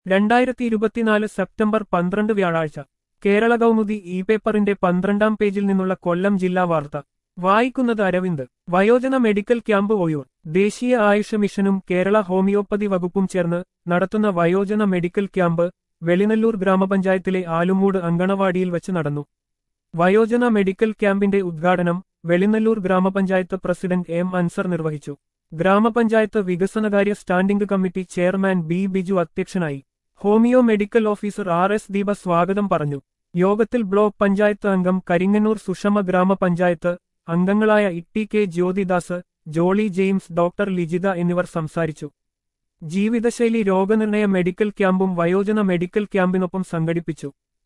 രണ്ടായിരത്തി ഇരുപത്തിനാല് സെപ്റ്റംബർ പന്ത്രണ്ട് വ്യാഴാഴ്ച കേരള കൗമുദി ഇ പേപ്പറിന്റെ പന്ത്രണ്ടാം പേജിൽ നിന്നുള്ള കൊല്ലം ജില്ലാ വാർത്ത വായിക്കുന്നത് അരവിന്ദ് വയോജന മെഡിക്കൽ ക്യാമ്പ് ഒയൂർ ദേശീയ ആയുഷ മിഷനും കേരള ഹോമിയോപ്പതി വകുപ്പും ചേർന്ന് നടത്തുന്ന വയോജന മെഡിക്കൽ ക്യാമ്പ് വെളിനല്ലൂർ ഗ്രാമപഞ്ചായത്തിലെ ആലുമൂട് അങ്കണവാടിയിൽ വച്ച് നടന്നു വയോജന മെഡിക്കൽ ക്യാമ്പിന്റെ ഉദ്ഘാടനം വെളിനല്ലൂർ ഗ്രാമപഞ്ചായത്ത് പ്രസിഡന്റ് എം അൻസർ നിർവഹിച്ചു ഗ്രാമപഞ്ചായത്ത് വികസനകാര്യ standing committee chairman B Biju അധ്യക്ഷനായി homeo medical officer R S Deepa സ്വാഗതം പറഞ്ഞു യോഗത്തിൽ ബ്ലോക്ക് പഞ്ചായത്ത് അംഗം കരിങ്ങന്നൂർ സുഷമ ഗ്രാമപഞ്ചായത്ത് അംഗങ്ങളായ Itty K Jyothidas Jolly James doctor Lijitha എന്നിവർ സംസാരിച്ചു ജീവിതശൈലി രോഗനിർണയ മെഡിക്കൽ ക്യാമ്പും വയോജന മെഡിക്കൽ ക്യാമ്പിനൊപ്പം സംഘടിപ്പിച്ചു